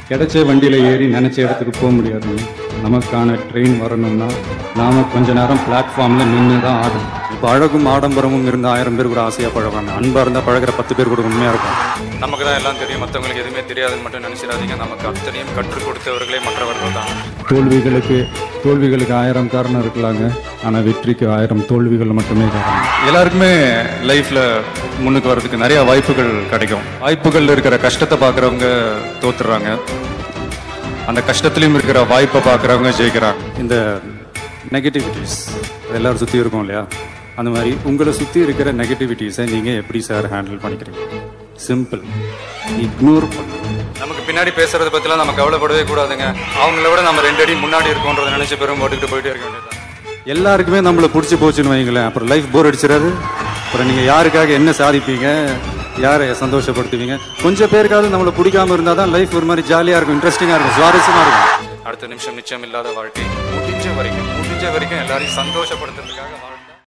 கிடைச்ச வண்டியில் ஏறி நினச்ச இடத்துக்கு போக முடியாதுங்க நமக்கான ட்ரெயின் வரணும்னா நாம கொஞ்ச நேரம் பிளாட்ஃபார்மில் நின்று தான் ஆகணும் இப்போ அழகும் ஆடம்பரமும் இருந்த ஆயிரம் பேர் கூட ஆசையாக பழகுவாங்க அன்பாக இருந்தால் பழகுற பத்து பேர் கூட உண்மையாக இருக்கும் நமக்கு தான் எல்லாம் தெரியும் மற்றவங்களுக்கு எதுவுமே தெரியாதுன்னு மட்டும் நினைச்சிடாதீங்க நமக்கு அத்தனையும் கற்றுக் கொடுத்தவர்களே மற்றவர்கள் தான் தோல்விகளுக்கு தோல்விகளுக்கு ஆயிரம் காரணம் இருக்கலாங்க ஆனால் வெற்றிக்கு ஆயிரம் தோல்விகள் மட்டுமே காரணம் எல்லாருக்குமே லைஃப்ல முன்னுக்கு வர்றதுக்கு நிறைய வாய்ப்புகள் கிடைக்கும் வாய்ப்புகள் இருக்கிற கஷ்டத்தை பார்க்குறவங்க தோத்துறாங்க அந்த கஷ்டத்துலயும் இருக்கிற வாய்ப்பை பார்க்குறவங்க ஜெயிக்கிறாங்க இந்த நெகட்டிவிட்டிஸ் எல்லாரும் சுற்றி இருக்கோம் இல்லையா அந்த மாதிரி உங்களை சுற்றி இருக்கிற நெகட்டிவிட்டிஸை நீங்கள் எப்படி சார் ஹேண்டில் பண்ணிக்கிறீங்க சிம்பிள் இக்னோர் பண்ணுங்க நமக்கு பின்னாடி பேசுறத பத்திலாம் நம்ம கவலைப்படவே கூடாதுங்க அவங்கள விட நம்ம ரெண்டு அடி முன்னாடி இருக்கோன்றதை நினைச்சு பெரும் போட்டுக்கிட்டு போயிட்டே இருக்க வேண்டியது எல்லாருக்குமே நம்மளை பிடிச்சி போச்சுன்னு வைங்களேன் அப்புறம் லைஃப் போர் அடிச்சிடாது அப்புறம் நீங்கள் யாருக்காக என்ன சாதிப்பீங்க யாரை சந்தோஷப்படுத்துவீங்க கொஞ்சம் பேருக்காவது நம்மளை பிடிக்காம இருந்தால் தான் லைஃப் ஒரு மாதிரி ஜாலியாக இருக்கும் இன்ட்ரெஸ்டிங்காக இருக்கும் சுவாரஸ்யமாக இருக்கும் அடுத்த நிமிஷம் நிச்சயம் இல்லாத வாழ்க்கை முடிஞ்ச வரைக்கும் முடிஞ்ச வரைக்கும் எல்லாரையும் சந்தோஷப்படுத்துறதுக்காக